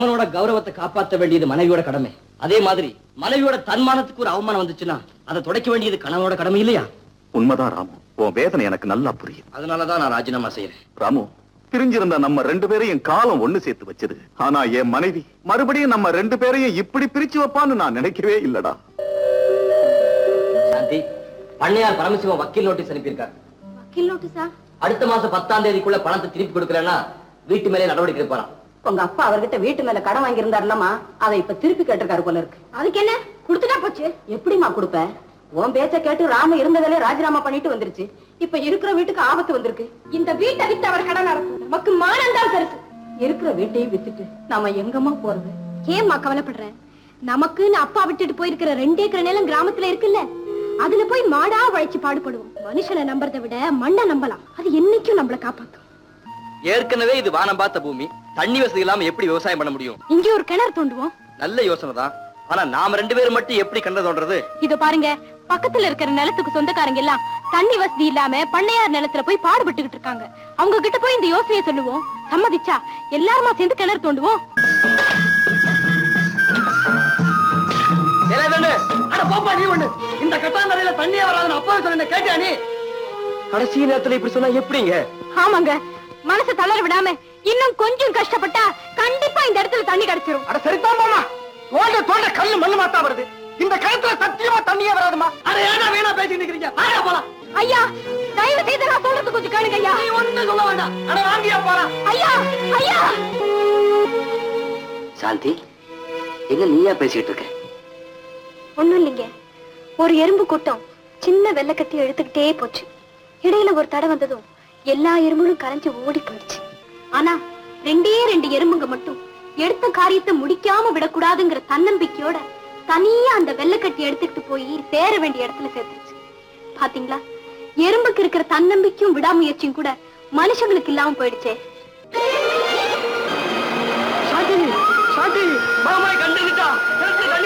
அவனோட கௌரவத்தை காப்பாற்ற வேண்டியது மனைவியோட கடமை அதே மாதிரி மனைவியோட தன்மானத்துக்கு ஒரு அவமானம் வந்துச்சுன்னா அதை துடைக்க வேண்டியது கணவனோட கடமை இல்லையா உண்மைதான் ராமு உன் வேதனை எனக்கு நல்லா புரியுது அதனாலதான் நான் ராஜினாமா செய்யறேன் ராமு பிரிஞ்சிருந்த நம்ம ரெண்டு பேரையும் காலம் ஒண்ணு சேர்த்து வச்சது ஆனா என் மனைவி மறுபடியும் நம்ம ரெண்டு பேரையும் இப்படி பிரிச்சு வைப்பான்னு நான் நினைக்கவே இல்லடா சாந்தி பண்ணையார் பரமசிவம் வக்கீல் நோட்டீஸ் அனுப்பியிருக்காரு வக்கீல் நோட்டீஸா அடுத்த மாசம் பத்தாம் தேதிக்குள்ள பணத்தை திருப்பி கொடுக்கலன்னா வீட்டு மேலே நடவடிக்கை எடுப்பாராம் உங்க அப்பா அவர்கிட்ட வீட்டு மேல கடன் வாங்கி இருந்தாருலமா அதை இப்ப திருப்பி கேட்டிருக்காரு போல இருக்கு அதுக்கு என்ன கொடுத்துட்டா போச்சு எப்படிமா கொடுப்ப உன் பேச்ச கேட்டு ராம இருந்ததிலே ராஜினாமா பண்ணிட்டு வந்துருச்சு இப்ப இருக்கிற வீட்டுக்கு ஆபத்து வந்திருக்கு இந்த வீட்டை வித்து அவர் கடன் நடக்கும் நமக்கு மானம் தான் பெருசு இருக்கிற வீட்டையும் வித்துட்டு நாம எங்கம்மா போறது ஏம்மா கவலைப்படுற நமக்குன்னு அப்பா விட்டுட்டு போயிருக்கிற ரெண்டு ஏக்கர் நிலம் கிராமத்துல இருக்குல்ல அதுல போய் மாடா உழைச்சு பாடுபடுவோம் மனுஷனை நம்புறதை விட மண்ணை நம்பலாம் அது என்னைக்கும் நம்மள காப்பாத்தும் ஏற்கனவே இது வானம் பார்த்த பூமி தண்ணி வசதி இல்லாம எப்படி விவசாயம் பண்ண முடியும் இங்க ஒரு கிணறு தோண்டுவோம் நல்ல யோசனை தான் ஆனா நாம ரெண்டு பேரும் மட்டும் எப்படி கண்ட தோன்றது இதோ பாருங்க பக்கத்துல இருக்கிற நிலத்துக்கு சொந்தக்காரங்க எல்லாம் தண்ணி வசதி இல்லாம பண்ணையார் நிலத்துல போய் பாடுபட்டுக்கிட்டு இருக்காங்க அவங்க கிட்ட போய் இந்த யோசனையை சொல்லுவோம் சம்மதிச்சா எல்லாருமா சேர்ந்து கிணறு தோண்டுவோம் அட பாப்பா நீ ஒண்ணு இந்த கட்டாந்தரையில தண்ணியே வராதுன்னு அப்பவே சொன்ன கேட்டியா நீ கடைசி நேரத்துல இப்படி சொன்னா எப்படிங்க ஆமாங்க மனசை தளர விடாம இன்னும் கொஞ்சம் கஷ்டப்பட்டா கண்டிப்பா இந்த இடத்துல தண்ணி கிடைச்சிரும் அட சரிதான் மாமா தோண்ட தோண்ட கல்லு மண்ணு மாத்தா வருது இந்த கழுத்துல சத்தியமா தண்ணியே வராதுமா அட ஏடா வீணா பேசிட்டு நிக்கிறீங்க வாடா போலாம் ஐயா தயவு செய்து நான் சொல்றது கொஞ்சம் கேளுங்க ஐயா நீ ஒண்ணு சொல்ல வேண்டாம் அட வாங்கியா போலாம் ஐயா ஐயா சாந்தி என்ன நீயா பேசிட்டு இருக்க ஒண்ணும் இல்லைங்க ஒரு எறும்பு கூட்டம் சின்ன வெள்ளக்கட்டி இழுத்துக்கிட்டே போச்சு இடையில ஒரு தடை வந்ததும் எல்லா எறும்புகளும் கரைஞ்சு ஓடி போயிடுச்சு ஆனா ரெண்டே ரெண்டு எறும்புங்க மட்டும் எடுத்த காரியத்தை முடிக்காம விடக்கூடாதுங்கிற தன்னம்பிக்கையோட தனியா அந்த வெள்ளக்கட்டி எடுத்துக்கிட்டு போய் சேர வேண்டிய இடத்துல சேர்த்துருச்சு பாத்தீங்களா எறும்புக்கு இருக்கிற தன்னம்பிக்கையும் விடாமுயற்சியும் கூட மனுஷங்களுக்கு இல்லாம போயிடுச்சே சாந்தி சாந்தி மாமாய் கண்டுகிட்டா